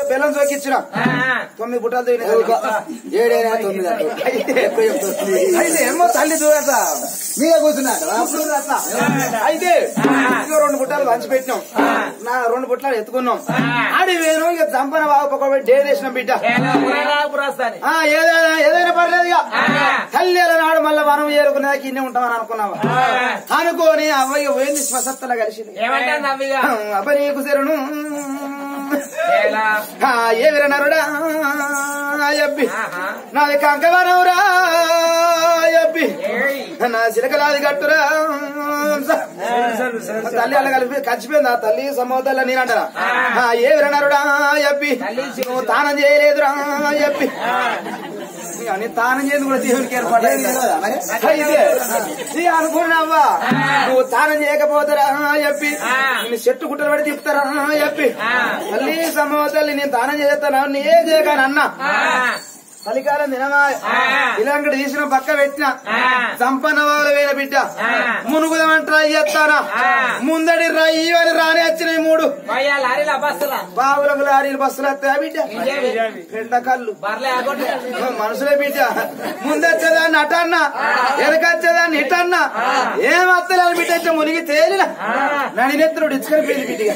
బెల్లం సోకిచ్చిన తొమ్మిది బుట్టలు తోగిన ఏడేనా తొమ్మిది అటు. ఎక్కువ చెప్తుంది. అయితే ఏమో తల్లి దూరత మీరే కూర్చున్నారు అప్పుడు అయితే ఇదిగో రెండు బుట్టలు పంచి పెట్టినాం నా రెండు బుట్టలు ఎత్తుకున్నాం ఆడి వేరు ఇక చంపన బాగా డేర్ వేసినాం బిడ్డ ఆ ఏదైనా ఏదైనా పర్లేదు ఇక తల్లి నాడు మళ్ళీ మనం ఏరుకునేదాకా ఇన్నే ఉంటామని అనుకున్నావా అనుకోని అవ్వయ్య పోయింది శ్మసత్తలా కలిసింది ఏమంటాను అవ్విగా అప్ప నీకు శరణు ఆ, ఏవిర నరుడా అబ్బి నాది కంకవరవురా అబ్బి నా చిలకలాది కట్టురా తల్లి అలా కలిపి కలిసిపోయింది ఆ తల్లి సమోదల్లా నేనంటారా ఆ, ఏవిర నరుడా అబ్బి నువ్వు తానం చేయలేదురా అబ్బి అని తానం చేయదు కూడా దేవునికి ఏర్పడలేదు అయితే నీ అనుకున్నావా నువ్వు తానం చేయకపోతారా చెప్పి నేను చెట్టు గుట్టలు పడి తిప్పుతారా చెప్పి మళ్ళీ సమోతల్లి నేను తానం చేస్తాను నీ ఏ చేయగానన్నా చలికాలం దినమా ఇలాంటి తీసిన పక్క పెట్టిన సంపన్న వాళ్ళ వేల బిడ్డ మునుగుదామని ట్రై చేస్తానా ముందడి రయ్యి అని రాని వచ్చినాయి మూడు పోయా లారీల బస్సుల బావులకు లారీలు బస్సులు వస్తాయా బిడ్డ ఎండ కళ్ళు బర్లే ఆగొట్టు మనసులే బిడ్డ ముందొచ్చేదాన్ని అటన్న వెనకొచ్చేదాన్ని ఇటన్న ఏం వస్తలేదు బిడ్డ ఇట్లా మునిగి తేలిన నడినెత్తుడు ఇచ్చుకొని పోయింది బిడ్డగా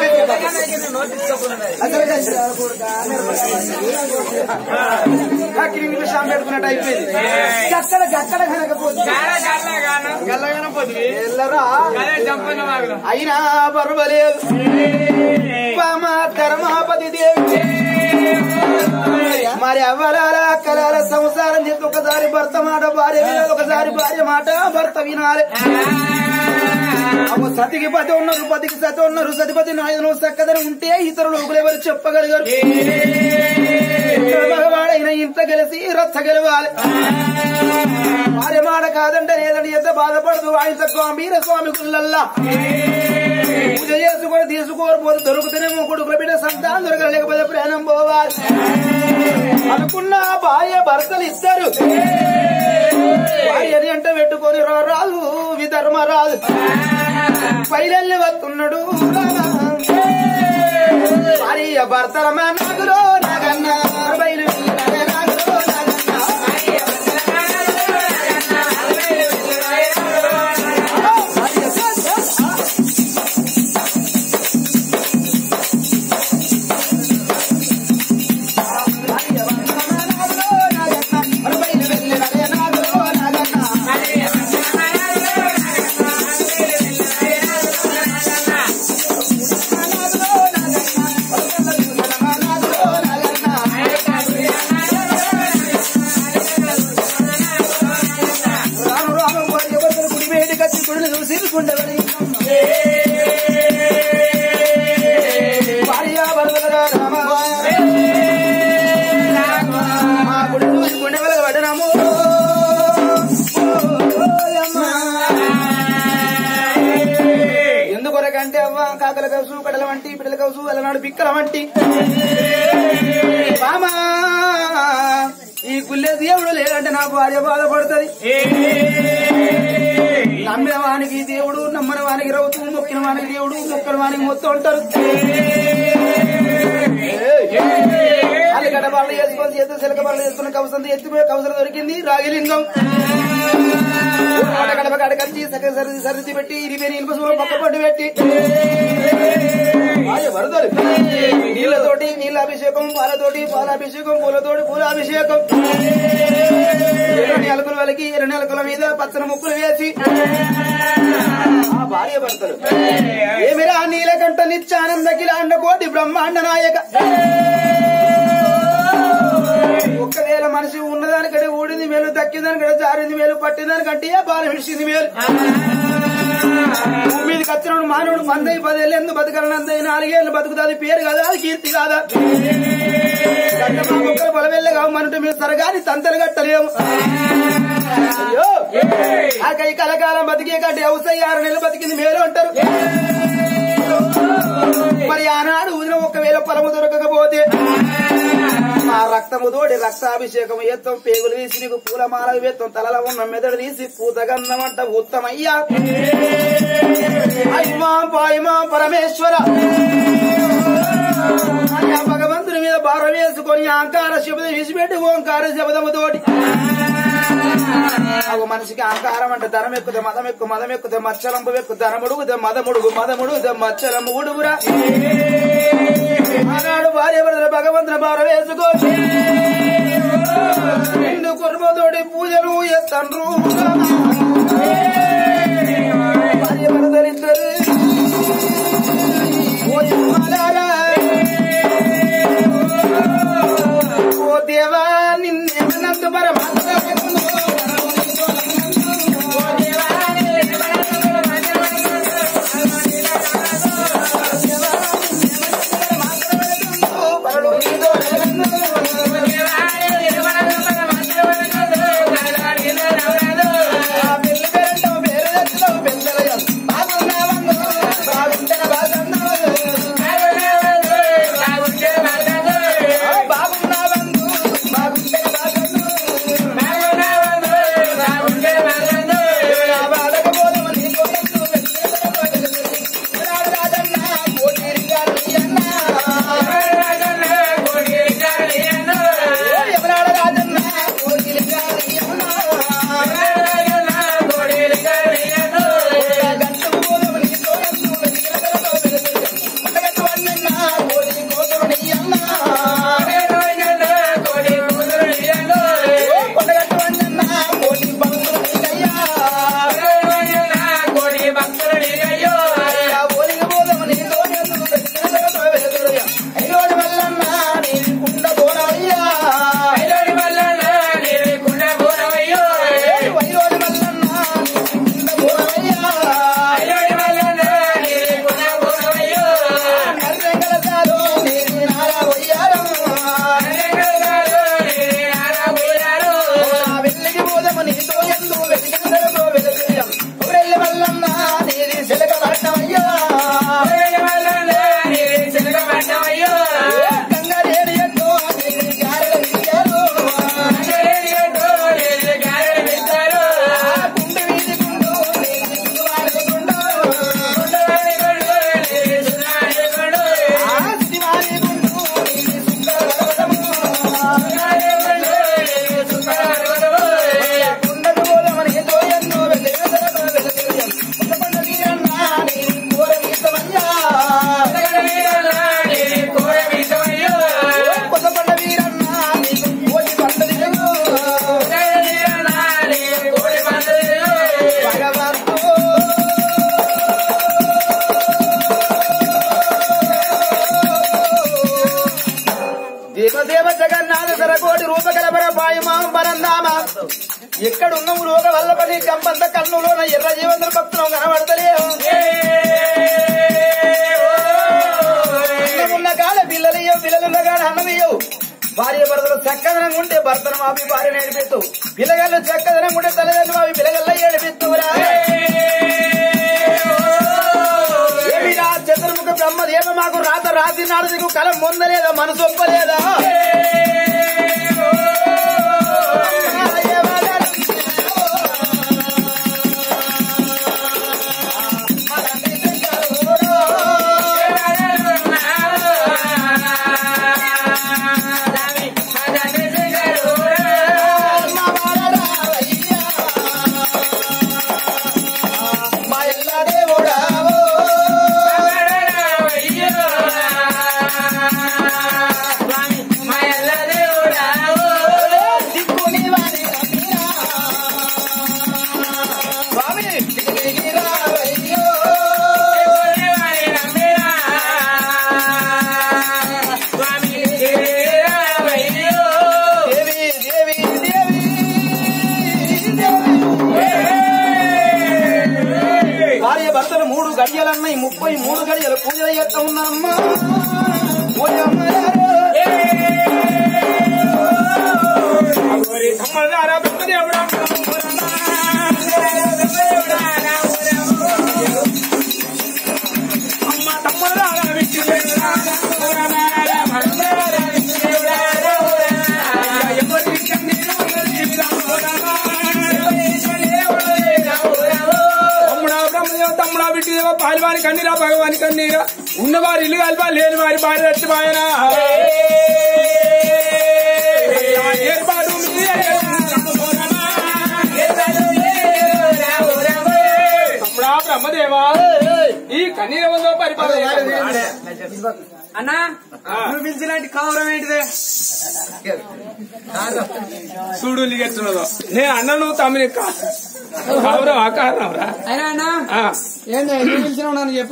అక్కడ నిమిషం పెట్టుకున్నట్టు అయిపోయింది గక్కడ గక్కడ కనకపోతే ఎల్లరా అయినా పర్వాలేదు పామ ధర్మాపతి దేవి మరి అవ్వలాల అక్కలాల సంసారం చేసి ఒకసారి భర్త మాట భార్య వినాలి ఒకసారి భార్య మాట భర్త వినాలి అమ్మ సతికి పతి ఉన్నారు పతికి సతి ఉన్నారు సతిపతి నాయన చక్కదని ఉంటే ఇతరులు ఒకరెవరు చెప్పగలిగారు మగవాడైన ఇంత గెలిసి రచ్చ గెలవాలి భార్య మాట కాదంటే లేదని ఎంత బాధపడదు ఆయన గంభీర స్వామి గుళ్ళల్లా పూజ చేసుకొని తీసుకోరు పోతే దొరుకుతూనేమో కొడుకుల బిడ్డ సంతానం దొరకలేకపోతే ప్రాణం పోవాలి అనుకున్న భార్య భర్తలు ఇస్తారు భార్యని అంట పెట్టుకొని రా రాదు విధర్మ రాదు పైలెల్లి వస్తున్నాడు భార్య భర్తల నాగులో నాగన్న బయలు నాగులో నాగన్న రాను రాను వారి ఎవరిని గుడి వేడి కట్టి గుడిని చూసి గుండెవరి భార్య భర్తలుగా రామ మా గుడి చూసి గుండె వెలగ పడినాము ఎందుకొరకంటే అవ్వ కాకల కౌసు కడల వంటి పిడల కౌసు అలనాడు పిక్కల వంటి మామా ఈ గుల్లే దేవుడు లేదంటే నా భార్య బాధపడుతుంది నమ్మిన వానికి దేవుడు నమ్మని వానికి రవుతూ మొక్కిన వానికి దేవుడు మొక్కల వానికి మొత్తం ఉంటారు అల్లిగడ్డ పనులు చేసుకొని చేతి సిలక పనులు చేసుకుని కవసంత ఎత్తిపోయి కవసలు దొరికింది రాగిలింగం ఆట గడప గడకచ్చి సగ సరిది సరిది పెట్టి ఇరిపోయిన ఇనుప సూరం పక్క పట్టు పెట్టి భార్య వరదలు నీళ్ళతోటి నీళ్ళ అభిషేకం పాలతోటి పాలాభిషేకం పూలతోటి పూలాభిషేకం ఎర్రని అలుకుల వలకి ఎర్రని అలుకుల మీద పచ్చని ముక్కులు వేసి ఆ భార్య భర్తలు ఏమిరా నీలకంఠ నిత్యానంద కిలాండ కోటి బ్రహ్మాండ నాయక ఒక్కవేళ మనిషి ఉన్నదానికంటే ఊడింది మేలు దక్కిందానికంటే జారింది మేలు పట్టిందానికంటే ఏ బాల విడిచింది మేలు భూమి మీదకి వచ్చినప్పుడు మానవుడు మందై పదేళ్ళు ఎందుకు బతకలనందై నాలుగేళ్ళు బతుకుతుంది పేరు కదా అది కీర్తి కాదా గంట మా మొక్కలు బలవెల్లగా మనుంటే మీరు సరగాని తంతలు కట్టలేము అయ్యో ఆ కై కలకాలం బతికే కంటే అవసరం ఆరు నెలలు బతికింది మేలు అంటారు మరి ఆనాడు ఊదిన ఒకవేళ పొలము దొరకకపోతే ఆ రక్తము తోడి రక్తాభిషేకం ఎత్తం పేగులు తీసి నీకు పూలమాల వేత్తం తలలో ఉన్న మెదడు తీసి పూతగన్నమంట ఉత్తమయ్యా అయ్యమా పాయమా పరమేశ్వర అయ్యా భగవంతుని పట్టుకొని అహంకార శబ్దం విసిపెట్టి ఓంకార శబ్దముతోటి ఒక మనిషికి అహంకారం అంటే ధనం ఎక్కుతే మదం ఎక్కువ మదం ఎక్కుతే మచ్చలంపు ఎక్కువ ధనముడుగుతే మదముడుగు మదముడుగుతే మచ్చలము ఉడుగురా ఆనాడు భార్య భర్తల భగవంతుని భార వేసుకో నిండు కుర్మతోటి పూజలు ఎత్తండ్రు భార్య భర్తలిద్దరు ఓ యమ్మలారా, ఓ దేవా నిన్నెమనందు పరమాత్మ పరలో నీదో ఆ పెళ్లి పేరంటావు, పేరు తెచ్చినావు, పెద్దలయ్య. బాగున్నావమ్మా, బాగుంటేనే బాగున్నావు. ఆ బాగున్నావమ్మా, బాగుంటేనే బాగున్నావు. ఆ బాధకపోదము నీ కోటకు వెళ్తే ఎవరాడు రాజన్న, కోటిరిగా నీయన్న. ఎవరాడు రాజన్న, కోటిరిగా నీయన్న. గంటకు పోదము నీ కోటకు వెళ్తే పండగట్టు అన్నన్న, కోటి కోటము నీయన్న. పండగట్టు అన్నన్న, కోటి భక్తులు నీకయ్యా. ఆ ఓలిగ పోదము నీ కోటకు వెళ్తే ఐరోడి వల్లన్న నీ కుండ పోనయ్యా. వైరోడి వల్లన్న నీ కుండ పోనయ్యా. నర్రెంగల సాలు నీ నారా వయ్యారం. ఆ వెల్లికి పోదము నీతో ఎందు వెలిగిందరతో వెలుగుయం. ఊరెల్లి వల్లన్న నీది సిలక పట్టమయ్యా. గంగారేడి ఎట్టో నీది గారెల విద్యాలు. ఆ గుండె వీధి గుండు నీది గుండువాడి గుండు. ఆ శివాని గుండు నీది సుందరవరము. గుండెకు పోదము నీతో ఎందు వెలిగిందరతో వెలుగుయం. ముద్దపండ వీరన్న నీది కోర వీసమయ్యా. కొత్తపండ వీరన్న నీకు కోటి పంటది భగవంతు దేవదేవ జగన్నాథ సరకోటి రూపకలపర పాయమా పరందామ ఎక్కడున్నావు లోక వల్లపడి కంపంత కన్నులోన ఎర్ర జీవంతుల భక్తులు కనబడతలే ఉన్న కాడ పిల్లలయ్యో పిల్లలున్న కాడ అన్నమయ్యో భార్య భర్తలు చక్కదనం ఉంటే భర్తను మాపి భార్య నేర్పిస్తూ పిల్లగాళ్ళు చక్కదనం ఉంటే తల్లిదండ్రులు మాపి పిల్లగల్ల ఏడిపిస్తురా ఏమిరా చతుర్ముఖ బ్రహ్మదేవ మాకు రాత రాత్రి నాడు నీకు కలం పొందలేదా మనసు ఒప్పలేదా మా ఎల్లా దేవుడావో దిక్కుని వారి రమ్మిరా. స్వామి దిగిరి రావయ్యో. దేవి దేవి దేవి దేవి భార్య భర్తలు మూడు గడియలన్నాయి ముప్పై మూడు గడియలు పూజలు చేస్తా ఉన్నామ్మా ఓయమ్మలారా. తమ్ముడా బిడ్డ పాలివాని కన్నీరా భగవాని కన్నీరా ఉన్నవారి ఇల్లు కలిపా లేని వారి భార్య రచ్చిపోయనా కన్నీర ఉందో పరిపాలన చేస్తామురా. అన్నా నువ్వు పిలిచినట్టు కవరం ఏంటిదే చూడు లిగెత్తున్నదో నేను అన్న నువ్వు తమ్మిని కావరం అకారణం రా అయినా అన్నా ఆ, ఏంది నువ్వు పిలిచినావు నన్ను చెప్పు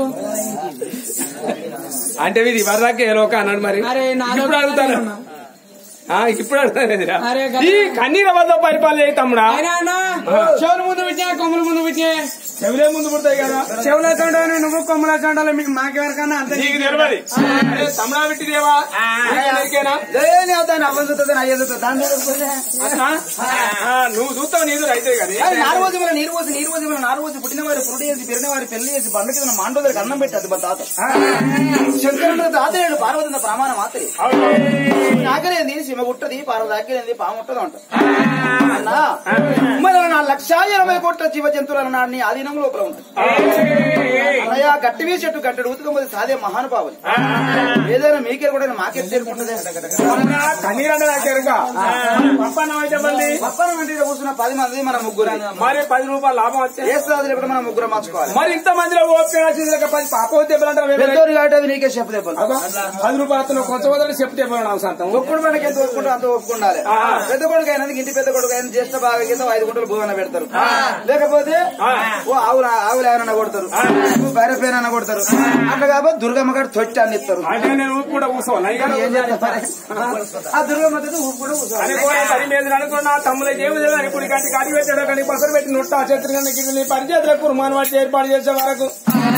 అంటే వీడి వరదాకా ఏ లోక అన్నాడు మరి అరే, నాలో ఇప్పుడు అడుగుతాను ఉన్నా. ఆ, ఇప్పుడు అడుగుతాను అరే, ఈ కన్నీర వద్ద పరిపాలన చేయి తమ్ముడా అయినా అన్నా చెవుల ముందు పెట్టినా కొమ్ముల ముందు పెట్టినా చెవులే ముందు పుడతాయి కదా చెవుల చండాలి నువ్వు కొమ్ముల చండాలి మీకు మాకెవరికన్నా అంతే నీకు తెలియదు అరే తమ్ముడా పెట్టిదేవా నీకేనా లేని అవుతాను అవ్వదుతుంది అయ్యేది దాని మీద పోతే. అట్లా? ఆ, నువ్వు చూస్తావు నీదు అయితే కానీ అది నారు పోసి మన నీరు పోసి నీరు పోసి మన నారు పోసి పుట్టిన వారి పురుడు చేసి పెరిగిన వారి పెళ్లి చేసి బండ కింద మాండోదరికి అన్నం పెట్టదు మా తాత శంకరుడు తాత లేడు పార్వతి ప్రామాణ మాత్రి ఆకలేంది శివ గుట్టది పార్వతి ఆకలేంది పాము ఉంటది అంట అన్నా మన నా లక్ష ఇరవై కోట్ల జీవ జంతువుల నా నీ ఆధీనం లోపల ఉంది అన్నయ్య గట్టివీ చెట్టు గట్టడు ఉతుకపోతే సాదే మహానుభావులు ఏదైనా మీకే కూడా మాకే చేరుకుంటదే కన్నీరు అంటే నాకు ఎరుక పప్పన్నం అయితే మళ్ళీ పక్కన వెంట కూర్చున్న పది మంది మన ముగ్గురు మరి పది రూపాయలు లాభం వచ్చే ఏ సాధులు ఇప్పుడు మనం ముగ్గురు మార్చుకోవాలి మరి ఇంత మందిలో ఓపిక రాసింది పది పాప దెబ్బలంటారు పెద్దోరు కాబట్టి అది నీకే చెప్పు దెబ్బలు పది రూపాయలతో కొంచెం వదిలి చెప్తే పోయినా సంతం ఒప్పుడు మనకి ఎంత ఒప్పుకుంటే అంత ఒప్పుకుండాలి పెద్ద కొడుకు అయినందుకు ఇంటి పెద్ద కొడుకు అయిన జ్యేష్ఠ బాగా కింద ఐదు గుంటలు భూమన పెడతారు లేకపోతే ఓ ఆవులు ఆవులు ఏమైనా కొడతారు ఓ బైర పేరైనా కొడతారు అట్లా కాబట్టి దుర్గమ్మ గారు తొట్టి అన్ని ఇస్తారు అంటే నేను ఊపు కూడా కూర్చోవాలి ఏం చేస్తారు మరి? ఆ దుర్గమ్మ తోటి ఊపు కూడా కూర్చోవాలి. అనుకోని పని మీద అనుకున్న తమ్ములకి ఏమి తెలియదు అని ఇప్పుడు గంటి కాటి పెట్టాడు కానీ పసరు పెట్టి నొట్ట చేతులు కన్నా పరిచేతులకు కుర్మాన్ వాటి ఏర్పాటు చేసే వరకు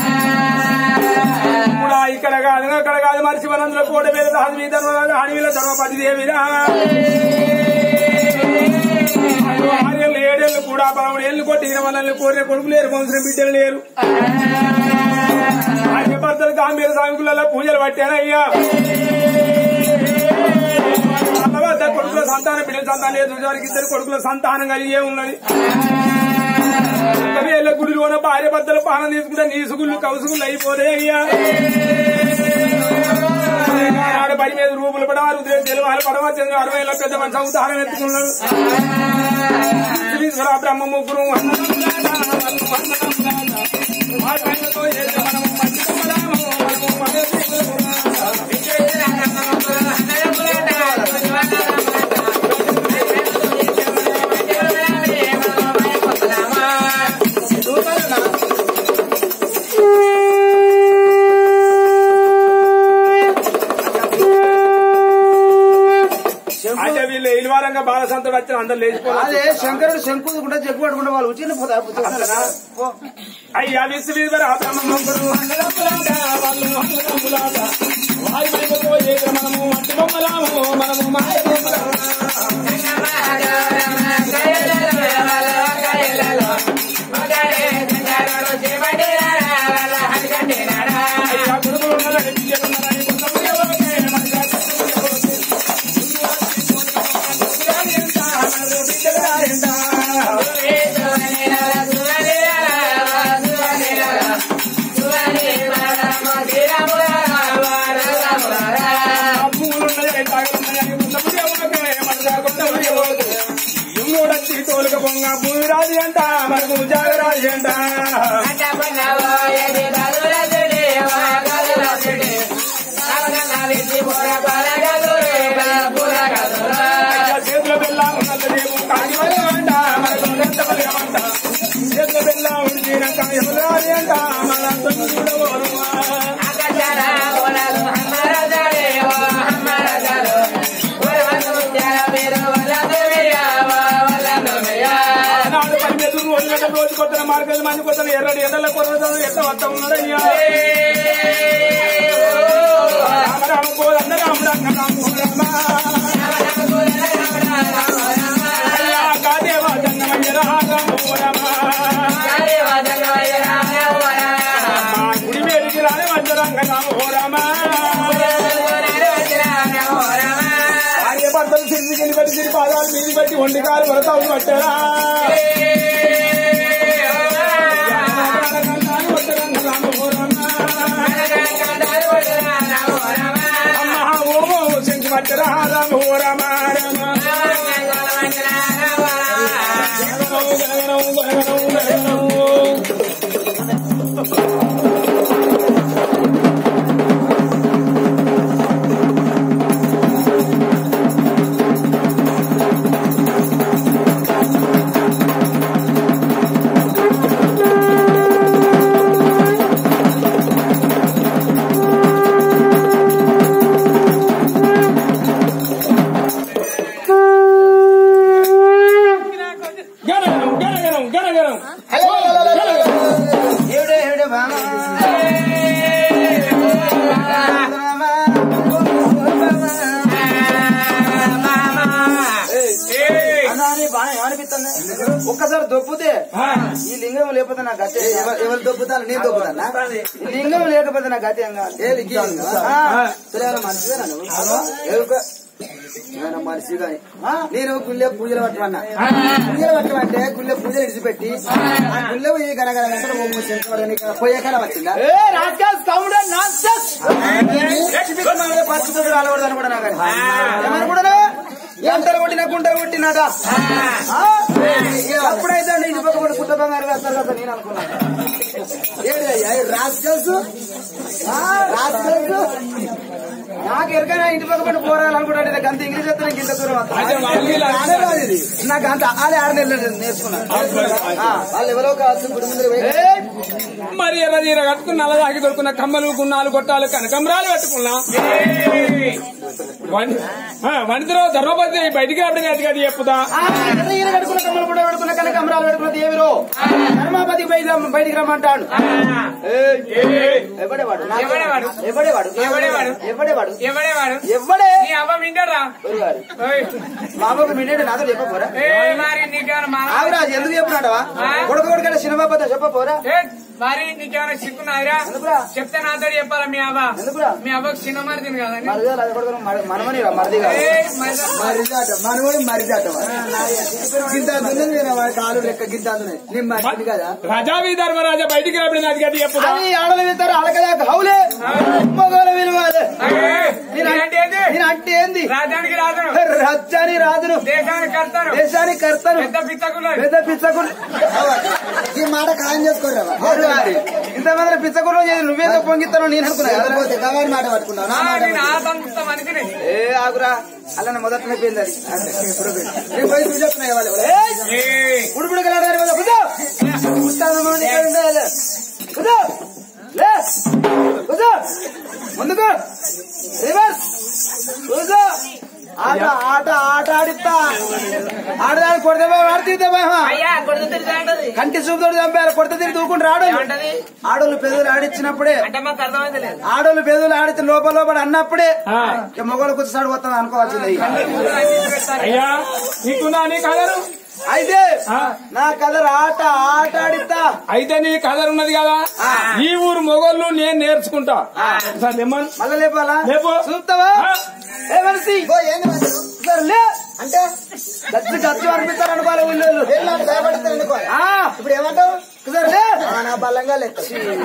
ఇప్పుడు ఆ ఇక్కడ కాదు అక్కడ కాదు మరి శివనందుల కోట మీద రాజు మీద అడవిలో ధర్మపతి దేవిరా అయ్యో, ఆరేళ్ళు ఏడేళ్ళు కూడా పదమూడు ఏళ్ళు కొట్టిన వాళ్ళని కోరిన కొడుకు లేరు వంశం బిడ్డలు లేరు ఆర్య భర్తలు గాంభీర సామికులలో పూజలు పట్టారయ్యా అమ్మవద్ద కొడుకుల సంతానం బిడ్డల సంతానం లేదు వారికి ఇద్దరు కొడుకుల సంతానం కలిగే ఉన్నది వేళ్ళ గుడిలోన భార్య భర్తలు పానం తీసుకుంటే నీసుగుళ్ళు కౌసుగుళ్ళు అయిపోతే అయ్యా ఆడ పడి మీద రూపులు పడవ రుద్రేం తెలుగు పడవ చంద్ర అరవై ఏళ్ళ పెద్ద మంచి ఉదాహరణ ఎత్తుకున్నాడు శ్రీశ్వర బ్రహ్మ ముగ్గురు అంటే వీళ్ళు ఇల్వారంగా బాలసంతుడు వచ్చిన అందరు లేచిపోవాలి అదే శంకరుడు శంకు కూడా జగ్గు పడుకుంటే వాళ్ళు ఉచిత పోతారు అయ్యా విశ్వీశ్వర బ్రహ్మ ముగ్గురు అందరములాట, వాళ్ళు అందరములాట. వారి వైపుతో ఏక మనము మట్టి బొమ్మలాము మనము మాయ బొమ్మలాము. అయ్యా గురువులు ఉన్నదని బిడ్డలున్నదని కొంతమంది ఎవరికే మనగా చెప్పుకోవచ్చు. మనకు బిడ్డలు రాయండా. అప్పులున్నదని తాగులున్నదని కొంతమంది ఎవరికే మనగా కొంతమంది ఎవరికే. ఎమ్మోడచ్చి తోలుక పొంగ భూమిరాజు అంట మనకు జాగరాజు అంట అయ్యా చేతుల బెల్ల ఉన్నదేమో కాకి అంట మనకు ఎంత బలగమంట చేతుల బెల్ల ఉండినాక ఎవరాలి అంట మన చూడవరు నాడు పని మీద రోజు గంట రోజు కొట్టిన మార్కెట్ మంది కొట్టిన ఎర్రడి ఎండల కొరత ఎంత వస్తా ఉన్నాడయ్యా రామ రామ కోదండ రామ రంగ రామ అయ్యా కాదేవ జంగమయ్య రామ మా గుడి వేడికి రాని మధ్య రంగ రామ భార్య భర్తలు సిరిగిని బట్టి సిరి పాదాలు మీది బట్టి ఒంటి కాలు వరతాలు పట్టారా శంకి పట్టరా రామ రామ రామ గణగణం గణగణం గణగణం అనిపిస్తుంది ఒక్కసారి దొబ్బితే ఈ లింగం లేకపోతే నాకు గతి ఏం కాదు. ఎవరు దొబ్బుతాను నేను దొబ్బుతానా ఈ లింగం లేకపోతే నాకు గతి ఏం కాదు ఏ లింగం ఆ. సరే ఏమైనా మనిషిగా నువ్వు ఏమికో? ఏమైనా మనిషి కానీ నేను గుళ్ళె పూజలు పట్టమన్నా పూజలు పట్టమంటే గుళ్ళె పూజలు ఇడిచిపెట్టి ఆ గుళ్ళె పోయి కనగల వెంటనే ఓ మూడు శంకరుడు నీకు పోయే కాలం వచ్చిందా ఏ రాజకాస్ కౌంటర్ నాన్సెన్స్ పచ్చుకుంటూ రాలకూడదని కూడా నాకు ఏమని కూడా ఎంతలు కొట్టిన గుంటలు కొట్టినాట అప్పుడైతే ఇంటి పక్క కూడా పుట్ట బంగారు వేస్తారు కదా నేను అనుకున్నాను ఏడయ్యా రాజు రాజు నాకు ఎరకైనా ఇంటి పక్క పడి పోరాలనుకుంటే అంత ఇంగ్లీష్ చెప్తే ఇంత దూరం వస్తా. నాకు అంత ఆలే ఆరు నెలలు నేర్చుకున్నాను ఆ. వాళ్ళు ఎవరో కాదు గుడి ముందర పోయి ఏయ్! మరి ఎర్ర చీర కట్టుకున్న నల్లదాకి దొరుకున్న కమ్మలు గున్నాలు గొట్టాలు కనకంబరాలు కట్టుకున్నా వనితరావు ధర్మపతి బయటికి రావడం అది చెప్పుదా ఆ, ఎర్ర ఈర కట్టుకున్న కమ్మలు కూడా కట్టుకున్న కనుక అమరాలు కట్టుకున్న దేవిరో ధర్మాపతి బయట రమ్మ- బయటికి రమ్మంటాడు ఏయ్! ఎవడేవాడు ఎవడేవాడు? ఎవడేవాడు ఎవడేవాడు? ఎవడేవాడు ఎవడేవాడు ఎవడే నీ అవ్వ వింటారా ఎవరువాడు? మా అమ్మకు మిన్నెడు నాతో చెప్పపోరా ఏ మరి నీకేమైనా మా ఆవిరాజు ఎందుకు చెప్పినాడవా కొడుకు కొడుకంటే సినిమాపత చెప్పపోరా ఏ, మరి నీకేమైనా సిక్కున్నాయిరా ఎందుకురా? చెప్తే నాతో చెప్పాలా మీ అవ్వ ఎందుకురా మీ అవ్వకు చిన్న మరిదిని కదండి మరిది అది కొడుకు మనమని మరిది కాదు ఏ, మరి- మరిదాట మనవాడు మరిదాట గింత అందున్నది నేను వాడి కాలు లెక్క గింత అందున్నది నేను మరిది కదా రజావి ధర్మరాజా బయటికి రావడం అది అది చెప్పుదా అని ఆడలు విస్తారు అలకదాకా హౌలే మగవాళ్ళ విలువాలి ఏ, నేనంటే ఏంది? నేను అంటే ఏంది రాజ్యానికి రాజును రచ్చాని రాజును దేశానికి కర్తాను దేశానికి కర్తను పెద్ద పిత్తకులు పెద్ద పిచ్చకుడు ఈ మాట ఖాయం చేసుకోరా ఇంతమంది పిచ్చకుడు చేసి నువ్వేదో పొంగిస్తాను నేను అనుకున్నా కదా. లేకపోతే గవాడి మాట పట్టుకున్నావు నా మాట నేను ఆ సంత మనిషిని ఏ ఆగురా అలా మొదట అయిపోయింది అది నేను పోయి చూసి చెప్తున్నా వాళ్ళు ఏయ్! ఏ, ఉడుపుడు కలాడారు కదా కూర్చో కూర్చోను మౌని ఇక్కడ ఉండాలి. కూర్చో లే కూర్చో ముందుకు రివర్స్ కూర్చో ఆట ఆట ఆట ఆడిస్తా ఆడదాన్ని కొడితే ఆడుతీతే అయ్యా కొడుకు తిరుగుతుంటది కంటి చూపుతో చంపారు కొడితే తిరిగి దూకుంటారు ఆడోళ్ళు ఏమంటది ఆడోళ్ళు పెదవులు ఆడిచ్చినప్పుడే అంటే మాకు అర్థమైంది లేదు ఆడోళ్ళు పెదవులు ఆడితే లోపల లోపల అన్నప్పుడే ఇక మొగలు కూర్చోడు పోతాను అనుకోవాల్సింది అయ్యా నీకున్నా నీ కలరు అయితే నా కలర్ ఆట ఆట ఆడిస్తా అయితే నీ కలర్ ఉన్నది కదా ఈ ఊరు మొగోళ్ళు నేను నేర్చుకుంటా సార్ లెమన్ మళ్ళా లేపాలా లేపు. చూస్తావా ఆ. ఏ మనిషి సరే లే అంటే గచ్చు గచ్చు అనిపిస్తారు అనుకోవాలి ఊళ్ళో ఏం నాకు భయపడతాను అనుకోవాలి ఆ, ఇప్పుడు ఏమంటావు సరే లే ఆ, నా బలంగా లెక్క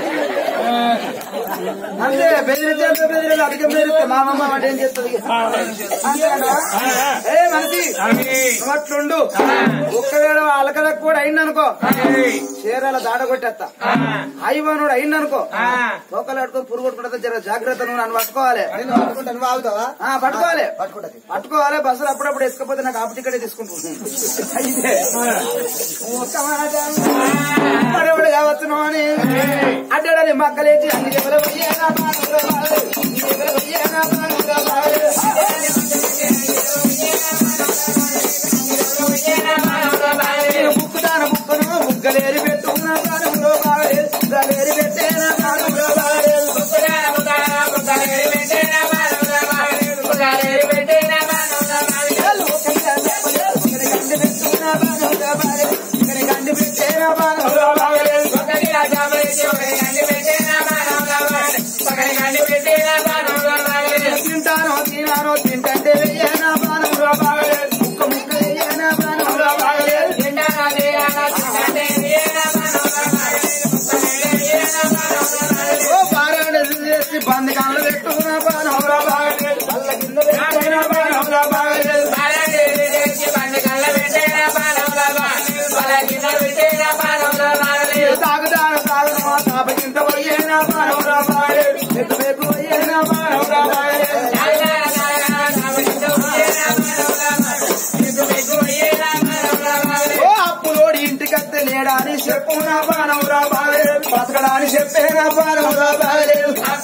అంతే బెదిరితే అంతే బెదిరితే అధికం బెదిరితే మా అమ్మ వాటి ఏం చేస్తుంది అంతే అంటవా? ఏ మనిషి నువ్వు అట్లుండు ఒక్కవేళ అలకలకు కూడా అయిందనుకో చీరాల దాడ కొట్టేస్తా హైవానుడు అయిందనుకో తోకలు ఆడుకొని పురుగు కొట్టుకుంటే జర జాగ్రత్త నువ్వు నన్ను పట్టుకోవాలి నేను పట్టుకుంటాను నువ్వు ఆగుతావా ఆ, పట్టుకోవాలి పట్టుకుంటది పట్టుకోవాలి బస్సులు అప్పుడప్పుడు ఎసుకపోతే నాకు ఆపు టికెట్ తీసుకుంటుంది అయితే ఒక్క మాట మరెవడు కావచ్చు అని అడ్డడని మక్కలేచి అన్ని ఎవరు పోయేనా మానవురా బాలు, ఎవరు పోయేనా మానవురా బాలు. నేను బుక్కుదాన బుక్కను బుగ్గలేరి పెట్టుకున్న బాణంలో బాగలే బుగ్గలేరి పెట్టేనా బాణంలో బాగలే గండి పెట్టుకున్న బాణంలో బాగలే ఇక్కడ గండి పెట్టేనా బాణంలో బాగలే తింటానో తినానో తింటే వెయ్యేనా బాణంలో బాగలే ముక్క ముక్క వెయ్యేనా బాణంలో బాగలే ఓ బారాడు చేసి బంది కళ్ళు పెట్టుకున్న బాణంలో బాగలే పల్ల కింద పెట్టేనా బాణంలో బాగలే తాగుతాను తాగును తాపకింత పోయేనా బాణంలో బాగలే ఎక్కువ ఎక్కువ పోయేనా బాణంలో బాగలే ఓ అప్పులోడి ఇంటికత్తే లేడాని చెప్పు నా బాణంలో బాగలే బతకడాని చెప్పే నా బాణంలో బాగలే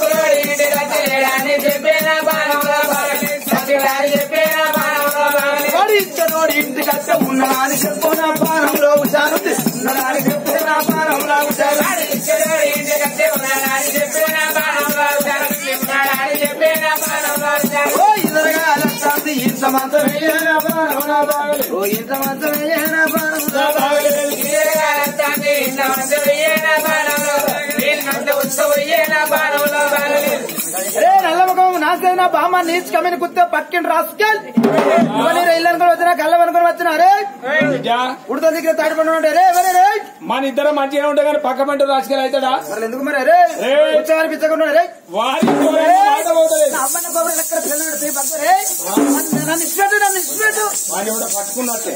వాడి ఇచ్చనోడి ఇంటికత్తే ఉన్నదాని చెప్పు నా బాణంలో ఉచారుంది ఉన్నదాని చెప్పే నా బాణంలో ఉచారు ఓ ఇదరగా అలసాంది ఇంత మంచం వేయనా పానం నా బాగలే ఓ ఇంత మంచం వేయనా పానం నా బాగలే రే నల్లముఖం నాశన బామ్మ నీచ్ కమిని కుత్తే పక్కిన రాసుకెల్ ఇవన్నీ ఇల్లు అనుకుని వచ్చినా కళ్ళ అనుకుని వచ్చినా రే బిడ్డ ఉడత దగ్గర తాడిపడి ఉంటే రే ఎవరే రే మన ఇద్దరం మంచిగా ఉంటే కానీ పక్క పంట రాజకీయాలు అవుతాడా మరి ఎందుకు మరి రే ఏయ్. ఉత్సాహాలు పిచ్చకుండా రే వారి మాట పోతలేదు అమ్మన్న కొబ్బరి లెక్కన పిల్లలు పోయి పక్క రే నన్ను ఇష్టపెట్టు నన్ను ఇష్టపెట్టు వాడిని ఎవడో పట్టుకున్నట్టే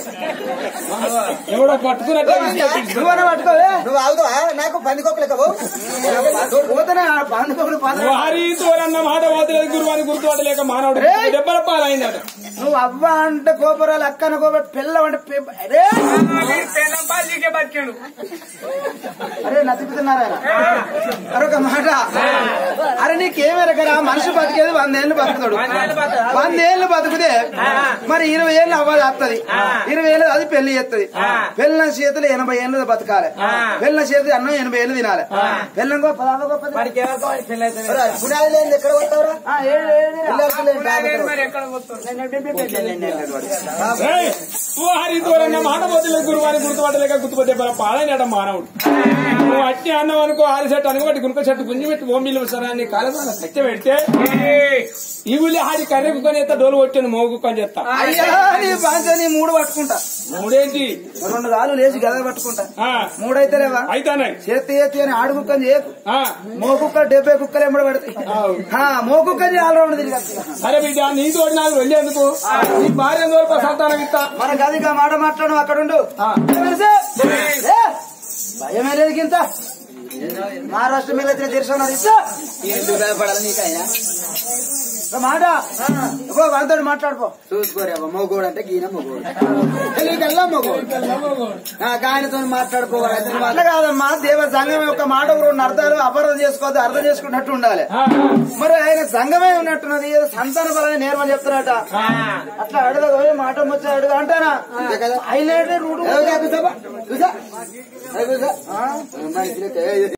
ఎవడో పట్టుకున్నట్టే నువ్వన్నా పట్టుకోవే నువ్వు ఆగుతావా నాకు పందికొక్కలేకవు నువ్వు పోతేనే ఆ బాంధవుడు పాద వారి తోరన్న మాట పోతలేదు గురువాని గుర్తుపట్టలేక మానవుడు ఏయ్. దెబ్బల పాలైందట నువ్వు అవ్వ అంటే కోపరాలు అక్కన కోపర పిల్ల అంటే పె- రే పెళ్ళం పాలికే బతికాడు అరే నతిపుతున్నారా అరే ఒక మాట అరే నీకేమెరకరా మనిషి బతికేది వందేళ్ళు బతుకుతాడు వందేళ్ళు బతుకుతే మరి ఇరవై ఏళ్ళు అవ్వాలి వస్తుంది ఇరవై ఏళ్ళు అది పెళ్లి చేస్తుంది పెళ్ళిన చేతులు ఎనభై ఏళ్ళు బతకాలి పెళ్ళిన చేతులు అన్నం ఎనభై ఏళ్ళు తినాలి పెళ్ళం గొప్ప దాని గొప్పది పునాది లేని ఎక్కడ కొట్టావురా ఆ, ఏడు, ఏడు, ఏడు. పిల్లలకి లేని డాక్టర్. మరి ఎక్కడ పోతాడు ఏయ్, వారి తోరన్న మాట పోతలేదు గురువాని గుర్తుపట్టలేక గుర్తుపట్టే దెబ్బల పాలైనట మానవుడు నువ్వు అట్టి అన్నం అనుకో ఆరు చెట్టు అనుకోబట్టి గునుక చెట్టు గుంజి పెట్టి ఓమిల్లు సరాన్ని కాలసాల సత్య పెడితే ఈ ఊళ్ళో ఆడి కర్రెక్కుని ఎత్త డోలు కొట్టాను మోగుకొని చెప్తా అయ్యా నీ బాంచ నీ మూడు పట్టుకుంటా మూడేంటి రెండు రాళ్ళు లేచి గద పట్టుకుంటా ఆ, మూడైతే లేవా అయితానాయి చేతి ఎత్తి అని ఆడు కుక్కని చేయకు ఆ, మో కుక్క డెబ్బై కుక్కలు ఎంబడి పెడతాయి ఆ, మో కుక్కని ఆల్రౌండ్ తిరిగి వస్తాయి. సరే బిడ్డ నీ తోటి నాకు వెళ్ళేందుకు నీ భార్య దూరప సంతానం ఇస్తా మన గదిగా మాట మాట్లాడు అక్కడ ఉండు ఆ. తెలుసా? ఏ, భయమే లేదు ఇంత మహారాష్ట్ర మీద వచ్చిన తీర్చున్నారు ఇస్తా ఎందుకు భయపడాలి నీకైనా ఒక మాట ఇగో వాళ్ళతో మాట్లాడుకో చూసుకోరే మొగోడు అంటే గీన మొగోడు తెలియకల్లా మొగోడు ఆయనతో మాట్లాడుకోవాలి అట్లా కాదమ్మా దేవ సంఘం యొక్క మాట రెండు అర్థాలు అపర్థం చేసుకోవద్దు అర్థం చేసుకున్నట్టు ఉండాలి ఆ, మరి ఆయన సంఘమే ఉన్నట్టున్నది ఏదో సంతాన బలని నేర్మని చెప్తారట అట్లా అడుగు పోయి మాట వచ్చి అడుగు అంటానా అంతే కదా. హైలైట్ రూట్ చూసా చూసా చూసా